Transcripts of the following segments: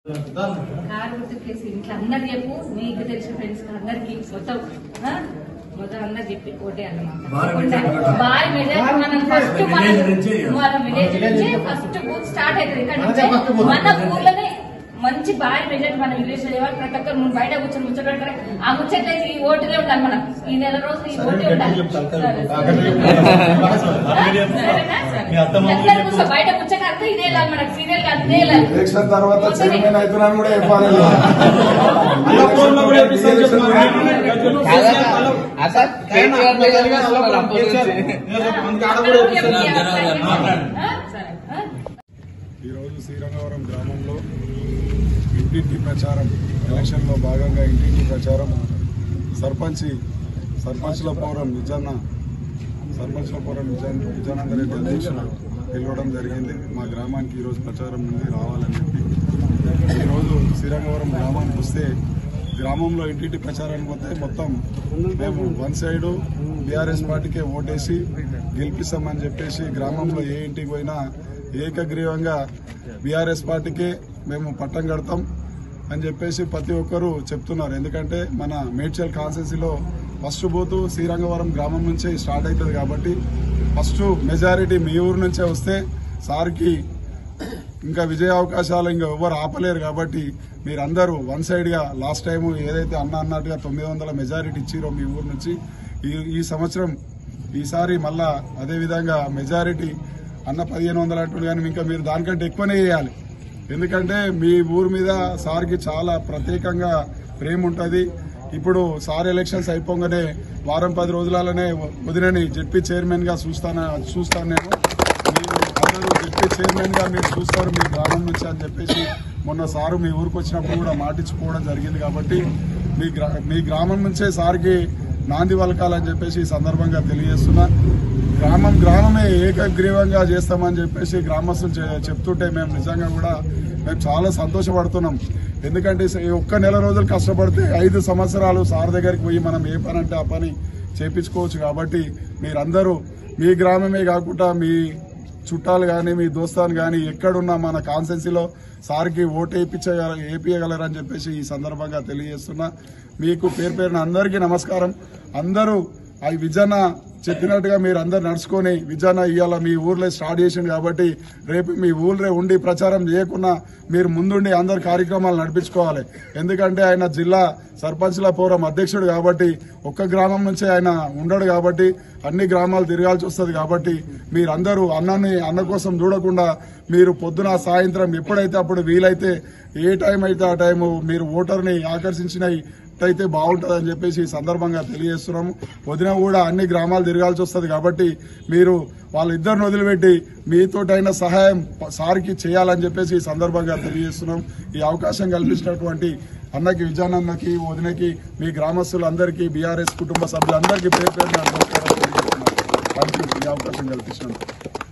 Car గుర్తు case ఇంట్లో అందరు చెప్పు నీకు తెలిసిన ఫ్రెండ్స్ అందరికి మొత్తం ఆ? మొత్తం అందరు చెప్పి ఓటే భారీ మెజారిటీ అన్నమాట భారీ మెజారిటీ మనం ఫస్ట్ మన విలేజ్ నుంచే ఇవ్వాలి. మన విలేజ్ నుంచి ఫస్ట్ బూత్ స్టార్ట్ అవుతుంది ఇక్కడ నుంచి మన ఊర్లోనే మంచి భారీ మెజారిటీ మన విలేజ్ లో ఇవ్వాలి. ప్రతి ఒక్కరు మనం బయట కూర్చొని ముచ్చట పెట్టాలి. ఆ ముచ్చట్లే ఈ ఓటులే ఉండాలి మనం ఈ నెల రోజు ఈ ఓటే ఉండాలి సరే, సరేనా? సరే. అందరూ కూర్చో, బయట ముచ్చట అంతా ఇదే వెళ్ళాలి మనకు సీరియల్ కాదు ఇదే వెళ్ళాలి ఎలక్షన్ తర్వాత చైర్మన్ అవుతున్నాను కూడా చెప్పాలి ఈరోజు శ్రీరంగవరం గ్రామంలో ఇంటింటి ప్రచారం ఎలక్షన్లో భాగంగా ఇంటింటి ప్రచారం సర్పంచి సర్పంచ్ల పౌరం నిజాన్న సర్పంచ్ల పౌరం నిజాన్ నిజానంద రెడ్డి అధ్యక్షులు పిలవడం జరిగింది మా గ్రామానికి ఈరోజు ప్రచారం నుండి రావాలని చెప్పి ఈరోజు శ్రీరంగవరం గ్రామానికి వస్తే గ్రామంలో ఇంటింటి ప్రచారానికి పోతే మొత్తం మేము వన్ సైడ్ బీఆర్ఎస్ పార్టీకే ఓటేసి గెలిపిస్తామని చెప్పేసి గ్రామంలో ఏ ఇంటికి పోయినా ఏకగ్రీవంగా బీఆర్ఎస్ పార్టీకే మేము పట్టం కడతాం అని చెప్పేసి ప్రతి ఒక్కరూ చెప్తున్నారు ఎందుకంటే మన మేడ్చల్ కాన్స్టెన్సీలో ఫస్ట్ బూత్ శ్రీరంగవరం గ్రామం నుంచే స్టార్ట్ అవుతుంది కాబట్టి ఫస్ట్ మెజారిటీ మీ ఊరు నుంచే వస్తే సార్కి ఇంకా విజయ అవకాశాలు ఇంకా ఎవరు ఆపలేరు కాబట్టి మీరందరూ వన్ సైడ్ గా లాస్ట్ టైం ఏదైతే అన్న అన్నట్టుగా తొమ్మిది వందల మెజారిటీ ఇచ్చిరో మీ ఊరు నుంచి ఈ ఈ సంవత్సరం ఈసారి మళ్ళా అదే విధంగా మెజారిటీ అన్న పదిహేను వందలు అంటుంది కానీ ఇంకా మీరు దానికంటే ఎక్కువనే చేయాలి ఎందుకంటే మీ ఊరు మీద సార్కి చాలా ప్రత్యేకంగా ప్రేమ ఉంటుంది ఇప్పుడు సార్ ఎలక్షన్స్ అయిపోగానే వారం పది రోజులలోనే వదినని జెడ్పీ చైర్మన్ గా చూస్తాను చూస్తాను నేను మీరు అందరూ జెడ్పీ చైర్మన్ గా మీరు చూస్తారు మీ గ్రామం నుంచి అని చెప్పేసి మొన్న సారు మీ ఊరికి వచ్చినప్పుడు కూడా మాటించుకోవడం జరిగింది కాబట్టి మీ గ్రా మీ గ్రామం నుంచే సార్కి నాంది పలకాలని చెప్పేసి ఈ సందర్భంగా తెలియజేస్తున్నా గ్రామం గ్రామమే ఏకగ్రీవంగా చేస్తామని చెప్పేసి గ్రామస్తులు చె- చెప్తుంటే మేము నిజంగా కూడా మేము చాలా సంతోషపడుతున్నాం ఎందుకంటే ఈ ఒక్క నెల రోజులు కష్టపడితే ఐదు సంవత్సరాలు సార్ దగ్గరికి పోయి మనం ఏ పని అంటే ఆ పని చేపించుకోవచ్చు కాబట్టి మీరందరూ మీ గ్రామమే కాకుండా మీ చుట్టాలు కానీ మీ దోస్తాను కానీ ఎక్కడున్నా మన కాన్సెన్సీలో సార్కి ఓటు వేయించగల వేపించగలరని చెప్పేసి ఈ సందర్భంగా తెలియజేస్తున్నా మీకు పేరు పేరున అందరికీ నమస్కారం అందరూ ఆ విజన చెప్పినట్టుగా మీరు అందరు నడుచుకొని విజన ఇవాళ మీ ఊర్లో స్టార్ట్ చేసింది కాబట్టి రేపు మీ ఊర్లో ఉండి ప్రచారం చేయకుండా మీరు ముందుండి అందరు కార్యక్రమాలు నడిపించుకోవాలి ఎందుకంటే ఆయన జిల్లా సర్పంచ్ల పౌరం అధ్యక్షుడు కాబట్టి ఒక్క గ్రామం నుంచే ఆయన ఉండడు కాబట్టి అన్ని గ్రామాలు తిరగాల్సి వస్తుంది కాబట్టి మీరందరూ అన్నాన్ని అన్న కోసం చూడకుండా మీరు పొద్దున సాయంత్రం ఎప్పుడైతే అప్పుడు వీలైతే ఏ టైం అయితే ఆ టైం మీరు ఓటర్ని ఆకర్షించినవి అయితే బాగుంటుందని చెప్పేసి ఈ సందర్భంగా తెలియజేస్తున్నాము వదిన కూడా అన్ని గ్రామాలు తిరగాల్సి వస్తుంది కాబట్టి మీరు వాళ్ళిద్దరిని వదిలిపెట్టి మీతోటైన సహాయం ప- సార్కి చేయాలని చెప్పేసి ఈ సందర్భంగా తెలియజేస్తున్నాం ఈ అవకాశం కల్పించినటువంటి అన్నకి విజయానన్నకి వదినకి మీ గ్రామస్తులందరికీ బీఆర్ఎస్ కుటుంబ సభ్యులందరికీ పేరు పేరున నమస్కారం తెలియజేస్తున్నాం థ్యాంక్ యూ ఈ అవకాశం కల్పించినందుకు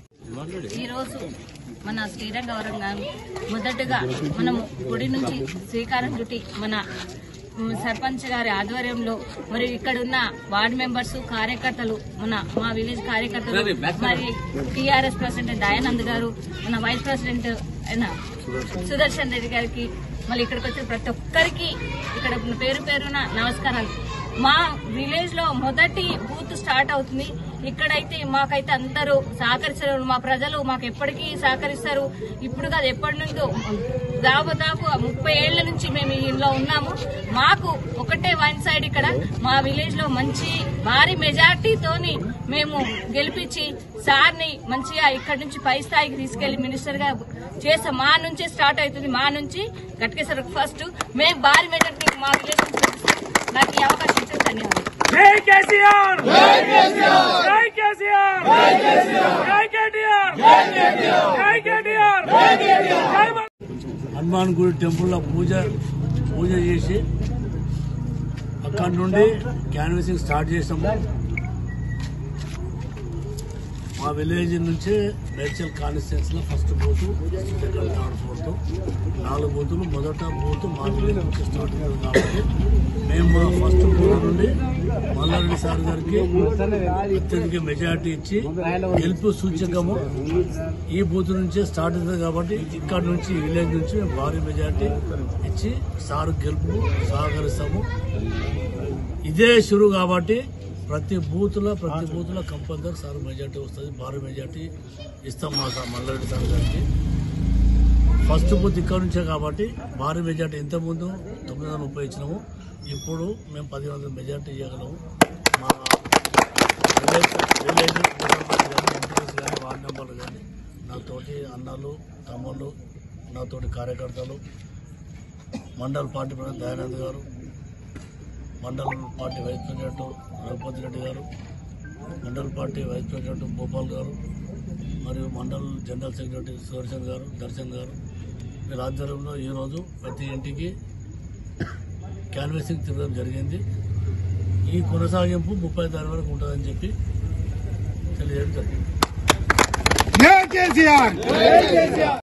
ఈరోజు మన శ్రీరంగవరం గారు మొదటగా మనం గుడి నుంచి శ్రీకారం చుట్టి మన మ్, సర్పంచ్ గారి ఆధ్వర్యంలో మరియు ఇక్కడ ఉన్న వార్డు మెంబర్స్ కార్యకర్తలు మన మా విలేజ్ కార్యకర్తలు మరి టీఆర్ఎస్ ప్రెసిడెంట్ దయానంద్ గారు మన వైస్ ప్రెసిడెంట్ అయిన సుదర్శన్ రెడ్డి గారికి మళ్ళీ ఇక్కడికి వచ్చిన ప్రతి ఒక్కరికి ఇక్కడ పేరు పేరున నమస్కారాలు మా విలేజ్ లో మొదటి బూత్ స్టార్ట్ అవుతుంది ఇక్కడైతే మాకైతే అందరూ సహకరిస్తారు మా ప్రజలు మాకు ఎప్పటికీ సహకరిస్తారు ఇప్పుడు కాదు ఎప్పటి నుంచో దాదాపు ముప్పై ఏళ్ల నుంచి మేము ఇంట్లో ఉన్నాము మాకు ఒకటే వన్ సైడ్ ఇక్కడ మా విలేజ్ లో మంచి భారీ మెజార్టీతోని మేము గెలిపించి సార్ని మంచిగా ఇక్కడ నుంచి పై స్థాయికి తీసుకెళ్లి మినిస్టర్ గా చేస్తాం మా నుంచే స్టార్ట్ అవుతుంది మా నుంచి గట్కేశ్వర ఫస్ట్ మేము భారీ మెజార్టీ మా విలేజ్ నుంచి గెలిపిస్తాం. నాకు ఈ అవకాశం ఇచ్చిన ధన్యవాదాలు జై కేసీఆర్ జై కేసీఆర్ జై కేసీఆర్ జై కేసీఆర్ జై కేటీఆర్ జై కేటీఆర్ జై కేటీఆర్ జై కేటీఆర్ జై హనుమాన్ గుడి టెంపుల్లో పూజ పూజ చేసి అక్కడి నుండి క్యాన్వసింగ్ స్టార్ట్ చేసాము మా విలేజ్ నుంచి మేడ్చల్ కాన్స్టిట్యూన్స్ లో first booth second third fourth నాలుగు బూతులు మొదట బూత్ మా విలేజ్ నుంచి స్టార్ట్ అయింది కాబట్టి మేము మా ఫస్ట్ బూత్ నుండి మల్లారెడ్డి సార్ గారికి అత్యధిక మెజార్టీ ఇచ్చి గెలుపు సూచకము ఈ బూత్ నుంచే స్టార్ట్ అవుతుంది కాబట్టి ఇక్కడ నుంచి విలేజ్ నుంచి మేము భారీ మెజార్టీ ఇచ్చి సార్ గెలుపు సహకరిస్తాము ఇదే షురు కాబట్టి ప్రతి బూత్ లో ప్రతి బూత్ లో కంపల్సరీ సార్ మెజార్టీ వస్తుంది భారీ మెజార్టీ ఇస్తాం మా సార్ మల్లారెడ్డి సార్ గారికి ఫస్ట్ బూత్ ఇక్కడ నుంచే కాబట్టి భారీ మెజార్టీ ఇంత ముందు తొమ్మిది వందల ముప్పై ఇచ్చినాము ఇప్పుడు మేము పది వందల మెజార్టీ ఇవ్వగలము మా విలేజ్ విలేజ్ కానీ ఎంపీఎస్ కానీ వార్డు మెంబర్లు కానీ నాతోటి అన్నలు తమ్ముళ్ళు నాతోటి కార్యకర్తలు మండల్ పార్టీ ప్రధాని దయానంద్ గారు మండల party vice president Raghupathi Reddy గారు మండల పార్టీ వైస్ ప్రెసిడెంట్ గోపాల్ గారు మరియు మండల్ జనరల్ సెక్రటరీ సుదర్శన్ గారు దర్శన్ గారు వీళ్ళ ఆధ్వర్యంలో ఈరోజు ప్రతి ఇంటికి క్యాన్వసింగ్ తిరగడం జరిగింది ఈ కొనసాగింపు ముప్పై తారీఖు వరకు ఉంటుందని చెప్పి తెలియజేయడం జరిగింది